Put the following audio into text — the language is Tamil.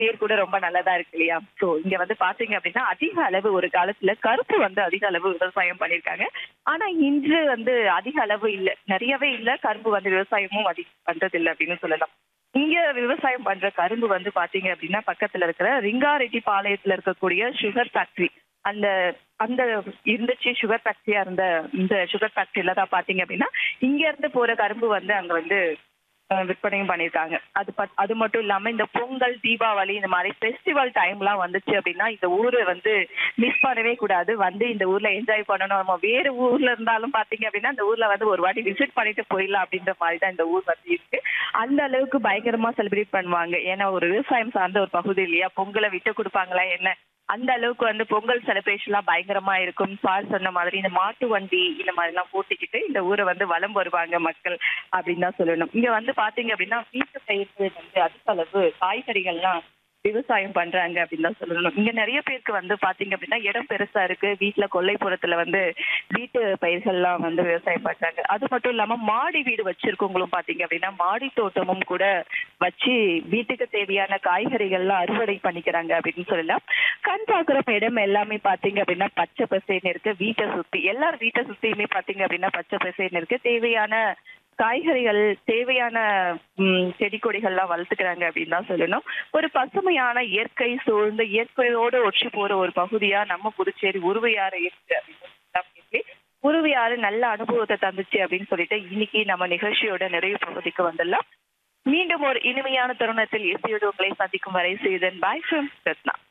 பேர் கூட ரொம்ப நல்லதா இருக்கு இல்லையா சோ இங்க வந்து பாத்தீங்க அப்படின்னா அதிக அளவு ஒரு காலத்துல கருப்பு வந்து அதிக அளவு விவசாயம் பண்ணிருக்காங்க ஆனா இன்று வந்து அதிக அளவு இல்ல நிறையவே இல்ல கரும்பு வந்து விவசாயமும் அதிகம் பண்றது இல்ல அப்படின்னு சொல்லலாம் இங்க விவசாயம் பண்ற கரும்பு வந்து பாத்தீங்க அப்படின்னா பக்கத்துல இருக்கிற ரிங்காரெட்டி பாளையத்துல இருக்கக்கூடிய சுகர் ஃபேக்டரி அந்த அந்த இருந்துச்சு சுகர் ஃபேக்டரியா இருந்த இந்த சுகர் ஃபேக்டரியில தான் பாத்தீங்க அப்படின்னா இங்க இருந்து போற கரும்பு வந்து அங்க வந்து அஹ், விற்பனையும் பண்ணியிருக்காங்க அது பட் அது மட்டும் இல்லாம இந்த பொங்கல் தீபாவளி இந்த மாதிரி ஃபெஸ்டிவல் டைம்லாம் வந்துச்சு அப்படின்னா இந்த ஊரை வந்து மிஸ் பண்ணவே கூடாது வந்து இந்த ஊர்ல என்ஜாய் பண்ணணும் நம்ம வேற ஊர்ல இருந்தாலும் பாத்தீங்க அப்படின்னா இந்த ஊர்ல வந்து ஒரு வாட்டி விசிட் பண்ணிட்டு போயிடலாம் அப்படின்ற மாதிரி தான் இந்த ஊர் வந்து இருக்கு அந்த அளவுக்கு பயங்கரமா செலிப்ரேட் பண்ணுவாங்க ஏன்னா ஒரு விவசாயம் சார்ந்த ஒரு பகுதி இல்லையா பொங்கலை விட்டு கொடுப்பாங்களா என்ன அந்த அளவுக்கு வந்து பொங்கல் செலிப்ரேஷன்லாம் பயங்கரமா இருக்கும் சார் சொன்ன மாதிரி இந்த மாட்டு வண்டி இந்த மாதிரி எல்லாம் போட்டிக்கிட்டு இந்த ஊரை வந்து வலம் வருவாங்க மக்கள் அப்படின்னு தான் சொல்லணும் இங்க வந்து பாத்தீங்க அப்படின்னா வீட்டு பயிர்கள் வந்து அதிக அளவு காய்கறிகள்லாம் விவசாயம் பண்றாங்க அப்படின்னு தான் சொல்லணும் இங்க நிறைய பேருக்கு வந்து பாத்தீங்க அப்படின்னா இடம் பெருசா இருக்கு வீட்டுல கொல்லைப்புறத்துல வந்து வீட்டு பயிர்கள்லாம் வந்து விவசாயம் பண்றாங்க அது மட்டும் இல்லாம மாடி வீடு வச்சிருக்கவங்களும் பாத்தீங்க அப்படின்னா மாடி தோட்டமும் கூட வச்சு வீட்டுக்கு தேவையான காய்கறிகள்லாம் அறுவடை பண்ணிக்கிறாங்க அப்படின்னு சொல்லலாம் கண் பாக்குற இடம் எல்லாமே பாத்தீங்க அப்படின்னா பச்சை பசேன்னு இருக்கு வீட்டை சுத்தி எல்லார் வீட்டை சுத்தியுமே பாத்தீங்க அப்படின்னா பச்சை பசேன்னு இருக்கு தேவையான காய்கறிகள் தேவையான ம், செடி கொடிகள்லாம் வளர்த்துக்கிறாங்க அப்படின்னு தான் சொல்லணும் ஒரு பசுமையான இயற்கை சூழ்ந்த இயற்கையோடு ஒற்றி போற ஒரு பகுதியா நம்ம புதுச்சேரி உருவையாறு இருக்கு அப்படின்னு சொல்லலாம் நேர்களே. உருவையாறு நல்ல அனுபவத்தை தந்துச்சு அப்படின்னு சொல்லிட்டு இன்னைக்கு நம்ம நிகழ்ச்சியோட நிறைவு பகுதிக்கு வந்துடலாம் மீண்டும் ஒரு இனிமையான தருணத்தில் இசையோடு உங்களை சந்திக்கும் வரை செய்தன் பாய் ஃப்ரம் ரத்னா